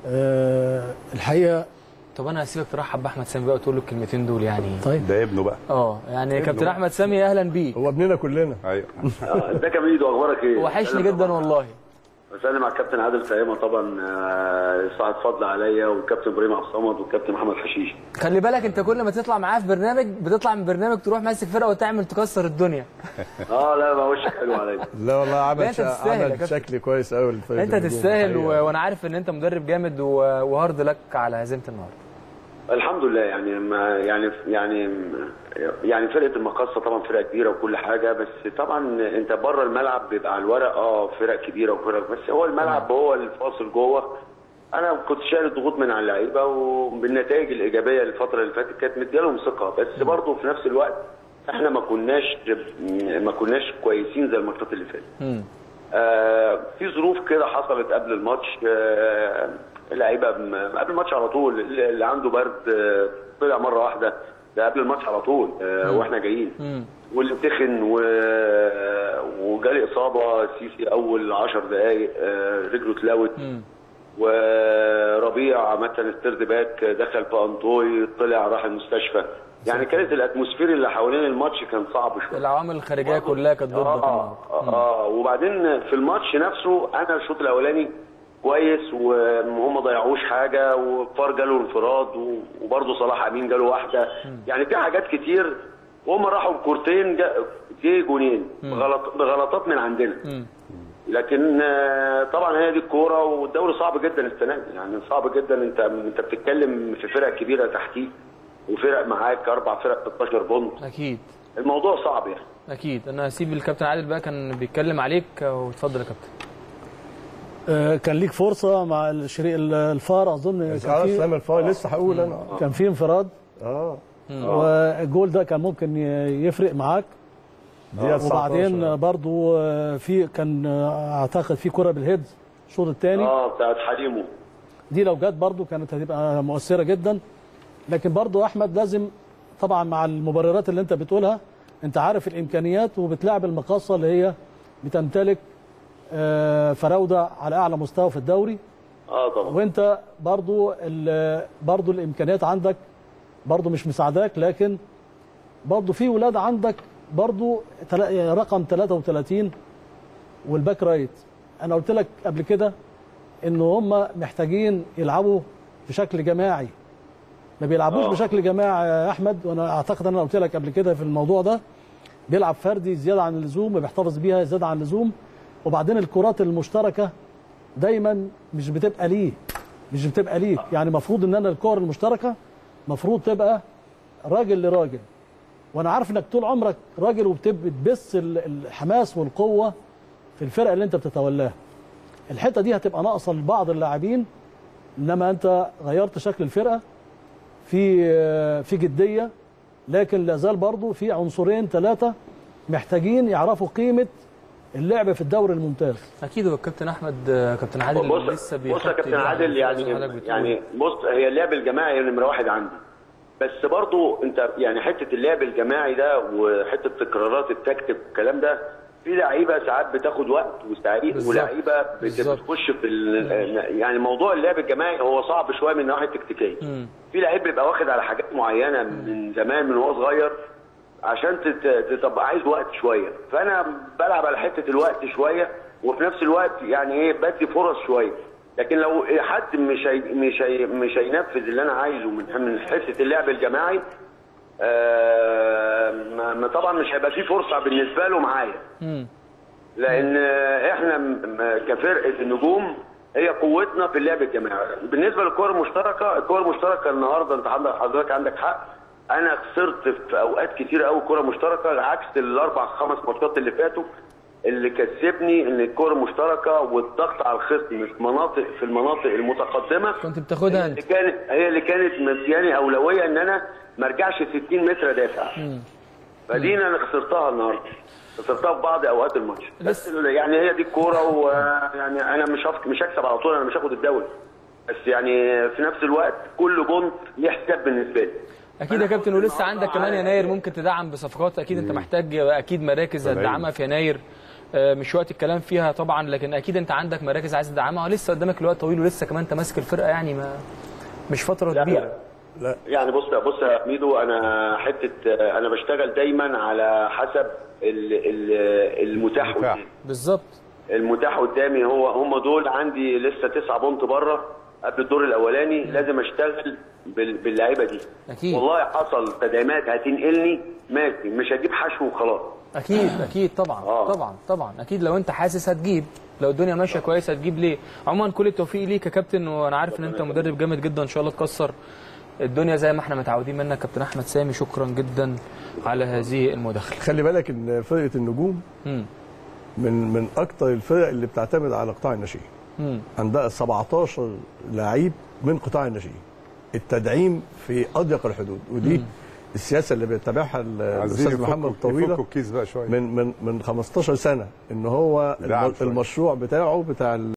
آه الحقيقه طب انا هسيبك ترحب باحمد سامي بقى وتقول له الكلمتين دول يعني طيب ده ابنه بقى اه يعني كابتن احمد سامي اهلا بيك هو ابننا كلنا ايوه ازيك يا ميدو اخبارك ايه؟ وحشني جدا والله بسلم على الكابتن عادل فهيمه طبعا آه، صاحب فضل عليا والكابتن ابراهيم عبد الصمد والكابتن محمد حشيش خلي بالك انت كل ما تطلع معاه في برنامج بتطلع من برنامج تروح ماسك فرقه وتعمل تكسر الدنيا اه لا ما وشك حلو عليا لا والله لا، عمل انت شا... تستاهل يا عمل كابتن. شكل كويس قوي للفريق انت الهجوم تستاهل و... الحقيقة. وانا عارف ان انت مدرب جامد و... وهارد لك على هزيمه النهارده الحمد لله يعني ما يعني يعني يعني فرقه المقاصه طبعا فرقه كبيره وكل حاجه بس طبعا انت بره الملعب بيبقى على الورق اه فرق كبيره وفرق بس هو الملعب هو الفاصل جوه انا كنت شايل الضغوط من على اللعيبه وبالنتائج الايجابيه الفتره اللي فاتت كانت مديالهم ثقه بس برضه في نفس الوقت احنا ما كناش ما كناش كويسين زي الماتشات اللي فاتت آه في ظروف كده حصلت قبل الماتش آه اللعيبه م- قبل الماتش على طول اللي اللي عنده برد آه طلع مره واحده ده قبل الماتش على طول آه واحنا جايين واللي تخن و... وجالي اصابه سيسي اول 10 دقائق آه رجله اتلوت وربيع مثلا الثيرد باك دخل في انطوي طلع راح المستشفى يعني كانت الاتموسفير اللي حوالين الماتش كان صعب شويه العوامل الخارجيه كلها كانت ضدك اه النهارده اه, آه وبعدين في الماتش نفسه انا الشوط الاولاني كويس وهم ما ضيعوش حاجه وفار جاله انفراد و- وبرضه صلاح امين جاله واحده يعني في حاجات كتير وهم راحوا بكورتين جا- جه جونين بغلط بغلطات من عندنا لكن آه، طبعا هي دي الكوره والدوري صعب جدا السنه دي يعني صعب جدا انت انت بتتكلم في فرق كبيره تحتيك وفرق معاك اربع فرق 16 بونت اكيد الموضوع صعب يعني اكيد انا هسيب الكابتن عادل بقى كان بيتكلم عليك واتفضل يا كابتن آه كان ليك فرصه مع الشريك الفار اظن على كان في اسلام الفاول لسه هقول انا كان في انفراد اه والجول ده كان ممكن ي- يفرق معاك دقيقة 19. وبعدين برضو آه، في كان آه، اعتقد في كره بالهيد الشوط الثاني اه بتاعت حليمو دي لو جت برضو كانت هتبقى مؤثره جدا لكن برضو احمد لازم طبعا مع المبررات اللي انت بتقولها انت عارف الامكانيات وبتلعب المقاصه اللي هي بتمتلك آه، فراوده على اعلى مستوى في الدوري اه طبعا وانت برضو ال- برضو الامكانيات عندك برضو مش مساعداك لكن برضو في ولاد عندك برضو تلا- رقم 33 والباك رايت انا قلت لك قبل كده ان هم محتاجين يلعبوا بشكل جماعي ما بيلعبوش آه. بشكل جماعي يا احمد وانا اعتقد ان انا قلت لك قبل كده في الموضوع ده بيلعب فردي زياده عن اللزوم وبيحتفظ بيها زياده عن اللزوم وبعدين الكرات المشتركه دايما مش بتبقى ليه مش بتبقى ليك يعني المفروض ان انا الكور المشتركه المفروض تبقى راجل لراجل وانا عارف انك طول عمرك راجل وبتبث ال- الحماس والقوه في الفرقه اللي انت بتتولاها الحته دي هتبقى ناقصه لبعض اللاعبين انما انت غيرت شكل الفرقه في في جديه لكن لا زال برضه في عنصرين ثلاثه محتاجين يعرفوا قيمه اللعب في الدوري الممتاز اكيد هو الكابتن احمد كابتن عادل بص لسه بص بيحط يا كابتن إيده على عادل يعني الفرصة اللي حضرتك بتقول. يعني بص هي اللعب الجماعي نمره واحد عندي بس برضو انت يعني حته اللعب الجماعي ده وحته تكرارات التكتيك والكلام ده في لعيبه ساعات بتاخد وقت وساعات بالظبط. ولعيبه بت- بالظبط. بتخش في ال- يعني موضوع اللعب الجماعي هو صعب شويه من الناحيه التكتيكيه في لعيب بيبقى واخد على حاجات معينه من زمان من وهو صغير عشان تت- تبقى عايز وقت شويه فانا بلعب على حته الوقت شويه وفي نفس الوقت يعني ايه بدي فرص شويه لكن لو حد مش هي مش هي مش هينفذ اللي انا عايزه من من حته اللعب الجماعي آه ما ما طبعا مش هيبقى فيه فرصه بالنسبه له معايا لان احنا م- م- كفرقه النجوم هي قوتنا في اللعب الجماعي بالنسبه للكره المشتركه الكره المشتركه النهارده انت عندك حضرتك عندك حق انا خسرت في اوقات كتير قوي كره مشتركه عكس الاربع خمس ماتشات اللي فاتوا اللي كسبني ان الكره مشتركه والضغط على الخصم في مناطق في المناطق المتقدمه كنت بتاخدها هي انت اللي كانت هي اللي كانت مدياني اولويه ان انا ما ارجعش 60 متر ادافع فدي انا خسرتها النهارده خسرتها في بعض اوقات الماتش بس يعني هي دي الكوره ويعني انا مش هفك مش هكسب على طول انا مش هاخد الدوري بس يعني في نفس الوقت كل بونت ليه حساب بالنسبه لي اكيد يا كابتن ولسه عندك كمان يناير ممكن تدعم بصفقات اكيد انت محتاج اكيد مراكز تمام. هتدعمها في يناير آه، مش وقت الكلام فيها طبعا لكن اكيد انت عندك مراكز عايز تدعمها لسه قدامك الوقت طويل ولسه كمان انت ماسك الفرقه يعني ما مش فتره لا، كبيره لا يعني بص بص يا ميدو انا حته انا بشتغل دايما على حسب ال- ال- المتاح متاح. قدامي بالظبط المتاح قدامي هو هم دول عندي لسه تسعة بونت بره قبل الدور الاولاني لازم اشتغل بال- باللعيبه دي أكيد. والله حصل تدعيمات هتنقلني ماشي مش هجيب حشو وخلاص اكيد اكيد طبعا آه. طبعا طبعا اكيد لو انت حاسس هتجيب لو الدنيا ماشيه كويس هتجيب ليه عموما كل التوفيق ليك يا كابتن وانا عارف ان انت مدرب جامد جدا ان شاء الله تكسر الدنيا زي ما احنا متعودين منك كابتن احمد سامي شكرا جدا على هذه المداخله خلي بالك ان فرقه النجوم مم. من من اكتر الفرق اللي بتعتمد على قطاع الناشئين مم. عندها 17 لعيب من قطاع الناشئين التدعيم في اضيق الحدود ودي السياسه اللي بيتبعها ال- عايزين الاستاذ محمد يفكوا يفكوا طويله الكيس بقى شويه من من من 15 سنه ان هو دعم الم- شوية. المشروع بتاعه بتاع